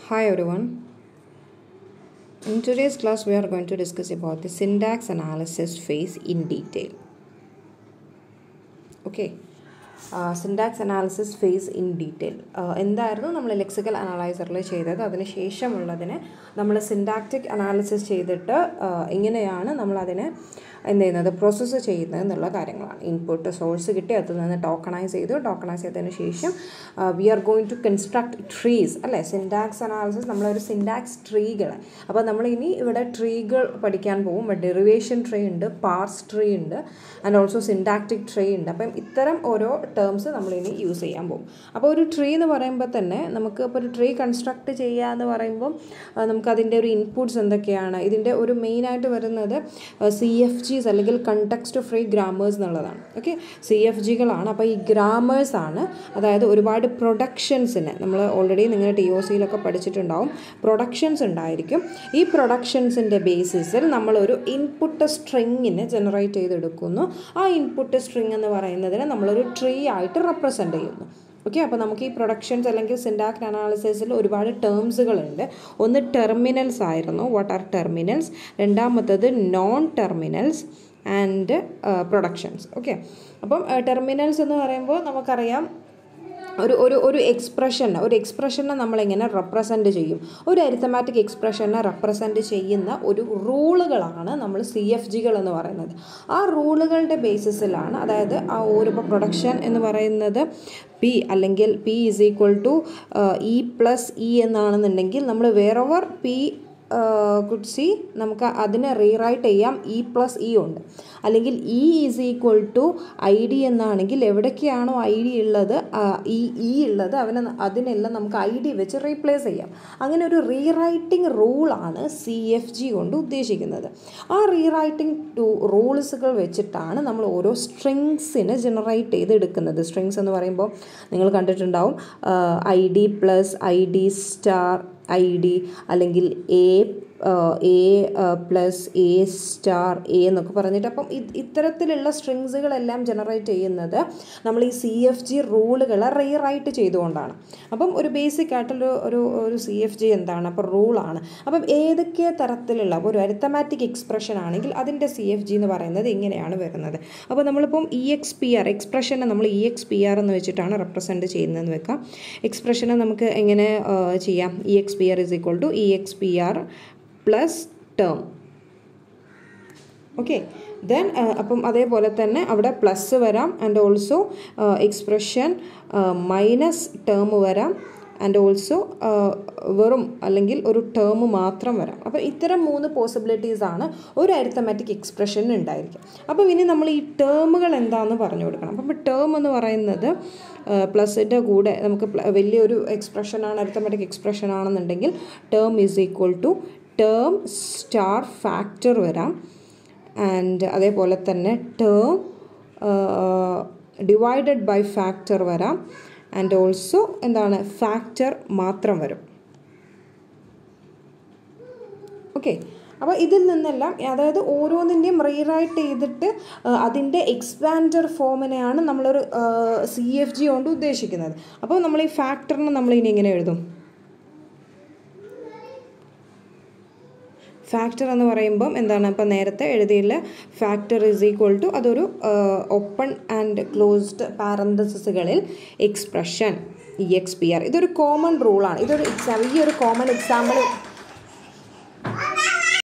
Hi everyone. In today's class, we are going to discuss about the syntax analysis phase in detail. Okay. Syntax analysis phase in detail എന്തായിരുന്നു നമ്മൾ lexical അനലൈസറിൽ ചെയ്തത് അതിന് ശേഷമുള്ളതിന് നമ്മൾ syntactic analysis ചെയ്തിട്ട് എങ്ങനെയാണ് നമ്മളതിനെ എന്ത് ചെയ്യുന്നത് പ്രോസസ്സ് ചെയ്യുന്നത് എന്നുള്ള കാര്യങ്ങളാണ് ഇൻപുട്ട് സോഴ്സ് കിട്ടി അതിൽ നിന്ന് ടോക്കണൈസ് ചെയ്തു ടോക്കണൈസ് ചെയ്തതിന് ശേഷം we are going to construct trees അല്ലേ സിൻഡാക്സ് അനാലിസിസ് നമ്മളൊരു സിൻഡാക്സ് ട്രീകൾ അപ്പോൾ നമ്മൾ ഇനി ഇവിടെ ട്രീകൾ പഠിക്കാൻ പോകും ഡെറിവേഷൻ ട്രീ ഉണ്ട് പാർസ് ട്രീ ഉണ്ട് ആൻഡ് ഓൾസോ സിൻഡാക്റ്റിക് ട്രീ ഉണ്ട് അപ്പം ഇത്തരം ഓരോ ടേംസ് നമ്മളിനി യൂസ് ചെയ്യാൻ പോകും അപ്പോൾ ഒരു ട്രീ എന്ന് പറയുമ്പോൾ തന്നെ നമുക്ക് ഇപ്പോൾ ഒരു ട്രീ കൺസ്ട്രക്ട് ചെയ്യുക എന്ന് പറയുമ്പം നമുക്കതിൻ്റെ ഒരു ഇൻപുട്സ് എന്തൊക്കെയാണ് ഇതിൻ്റെ ഒരു മെയിനായിട്ട് വരുന്നത് സി എഫ് ജിസ് അല്ലെങ്കിൽ കണ്ടക്സ്റ്റ് ഫ്രീ ഗ്രാമേഴ്സ് എന്നുള്ളതാണ് ഓക്കെ സി എഫ് ജികളാണ് അപ്പോൾ ഈ ഗ്രാമേഴ്സ് ആണ് അതായത് ഒരുപാട് പ്രൊഡക്ഷൻസിന് നമ്മൾ ഓൾറെഡി നിങ്ങൾ ടി ഒ സിയിലൊക്കെ പഠിച്ചിട്ടുണ്ടാവും പ്രൊഡക്ഷൻസ് ഉണ്ടായിരിക്കും ഈ പ്രൊഡക്ഷൻസിൻ്റെ ബേസിസിൽ നമ്മളൊരു ഇൻപുട്ട് സ്ട്രിങ്ങിനെ ജനറേറ്റ് ചെയ്തെടുക്കുന്നു ആ ഇൻപുട്ട് സ്ട്രിങ് എന്ന് പറയുന്നതിന് നമ്മളൊരു ട്രീ ആയിട്ട് റെപ്രസെൻ്റ് ചെയ്യുന്നു ഓക്കെ അപ്പോൾ നമുക്ക് ഈ പ്രൊഡക്ഷൻസ് അല്ലെങ്കിൽ സിൻഡാക്ട് അനാലിസിസിൽ ഒരുപാട് ടേംസുകളുണ്ട് ഒന്ന് ടെർമിനൽസ് ആയിരുന്നു വാട്ട് ആർ ടെർമിനൽസ് രണ്ടാമത്തത് non terminals and productions okay അപ്പം ടെർമിനൽസ് എന്ന് പറയുമ്പോൾ നമുക്കറിയാം ഒരു ഒരു ഒരു എക്സ്പ്രഷനെ ഒരു എക്സ്പ്രഷനെ നമ്മളെങ്ങനെ റെപ്രസെൻറ്റ് ചെയ്യും ഒരു അരിത്തമാറ്റിക് എക്സ്പ്രഷനെ റെപ്രസെൻറ്റ് ചെയ്യുന്ന ഒരു റൂളുകളാണ് നമ്മൾ സി എഫ് ജികൾ എന്ന് പറയുന്നത് ആ റൂളുകളുടെ ബേസിസിലാണ് അതായത് ആ ഒരു ഇപ്പോൾ പ്രൊഡക്ഷൻ എന്ന് പറയുന്നത് പി അല്ലെങ്കിൽ P is equal to E plus E എന്നാണെന്നുണ്ടെങ്കിൽ നമ്മൾ വേറെവർ പി കുഡ് സി നമുക്ക് അതിനെ റീറൈറ്റ് ചെയ്യാം ഇ പ്ലസ് ഇ ഉണ്ട് അല്ലെങ്കിൽ E is equal to I D എന്നാണെങ്കിൽ എവിടേക്കാണോ ഐ ഡി ഉള്ളത് ഈ ഇ ഉള്ളത് അവനെ അതിനെല്ലാം നമുക്ക് ഐ ഡി വെച്ച് റീപ്ലേസ് ചെയ്യാം അങ്ങനെ ഒരു റീറൈറ്റിംഗ് റൂളാണ് സി എഫ് ജി കൊണ്ട് ഉദ്ദേശിക്കുന്നത് ആ റീറൈറ്റിംഗ് ടു റൂൾസുകൾ വെച്ചിട്ടാണ് നമ്മൾ ഓരോ സ്ട്രിങ്സിനെ ജനറേറ്റ് ചെയ്തെടുക്കുന്നത് സ്ട്രിങ്സ് എന്ന് പറയുമ്പോൾ നിങ്ങൾ കണ്ടിട്ടുണ്ടാവും I D plus I D star I D അല്ലെങ്കിൽ A A plus A star A എന്നൊക്കെ പറഞ്ഞിട്ട് അപ്പം ഇത്തരത്തിലുള്ള സ്ട്രിങ്സുകളെല്ലാം ജനറേറ്റ് ചെയ്യുന്നത് നമ്മൾ ഈ സി എഫ് ജി റൂളുകളെ റീറൈറ്റ് ചെയ്തുകൊണ്ടാണ് അപ്പം ഒരു ബേസിക് ആയിട്ടുള്ള ഒരു ഒരു സി എഫ് ജി എന്താണ് അപ്പോൾ റൂളാണ് അപ്പം ഏതൊക്കെ തരത്തിലുള്ള അപ്പോൾ ഒരു അരിത്തമാറ്റിക് എക്സ്പ്രഷൻ ആണെങ്കിൽ അതിൻ്റെ സി എഫ് ജി എന്ന് പറയുന്നത് ഇങ്ങനെയാണ് വരുന്നത് അപ്പോൾ നമ്മളിപ്പം ഇ എക്സ് പി ആർ എക്സ്പ്രഷനെ നമ്മൾ ഇ എക്സ് പി ആർ എന്ന് വെച്ചിട്ടാണ് റെപ്രസെൻറ്റ് ചെയ്യുന്നതെന്ന് വെക്കാം എക്സ്പ്രഷനെ നമുക്ക് എങ്ങനെ ചെയ്യാം E X P R is equal to E X P R plus term okay then അപ്പം അതേപോലെ തന്നെ അവിടെ പ്ലസ് വരാം and also expression minus term വരാം ആൻഡ് ഓൾസോ വെറും അല്ലെങ്കിൽ ഒരു ടേം മാത്രം വരാം അപ്പോൾ ഇത്തരം മൂന്ന് പോസിബിലിറ്റീസ് ആണ് ഒരു അരിത്തമാറ്റിക് എക്സ്പ്രഷന് ഉണ്ടായിരിക്കും അപ്പോൾ ഇനി നമ്മൾ ഈ ടേമുകൾ എന്താണെന്ന് പറഞ്ഞു കൊടുക്കണം അപ്പം ടേം എന്ന് പറയുന്നത് പ്ലസിൻ്റെ കൂടെ നമുക്ക് വലിയൊരു എക്സ്പ്രഷനാണ് അരിത്തമാറ്റിക് എക്സ്പ്രഷൻ ആണെന്നുണ്ടെങ്കിൽ term is equal to term star factor വരാം ആൻഡ് അതേപോലെ തന്നെ ടേം ഡിവൈഡഡ് ബൈ ഫാക്ടർ വരാം ആൻഡ് ഓൾസോ എന്താണ് ഫാക്ടർ മാത്രം വരും ഓക്കെ അപ്പോൾ ഇതിൽ നിന്നെല്ലാം അതായത് ഓരോന്നിൻ്റെയും റീറൈറ്റ് ചെയ്തിട്ട് അതിൻ്റെ എക്സ്പാൻഡഡ് ഫോമിനെയാണ് നമ്മളൊരു സി എഫ് ജി കൊണ്ട് ഉദ്ദേശിക്കുന്നത് അപ്പോൾ നമ്മൾ ഈ ഫാക്ടറിനെ നമ്മൾ ഇനി എങ്ങനെ എഴുതും ഫാക്ടർ എന്ന് പറയുമ്പം എന്താണ് ഇപ്പം നേരത്തെ എഴുതിയില്ല ഫാക്ടർ ഇസ് ഈക്വൽ ടു അതൊരു ഓപ്പൺ ആൻഡ് ക്ലോസ്ഡ് പാരന്തസിസുകളിൽ expression E X P R ഇതൊരു കോമൺ റൂളാണ് ഇതൊരു എക്സാം ഈ ഒരു കോമൺ എക്സാമ്പിൾ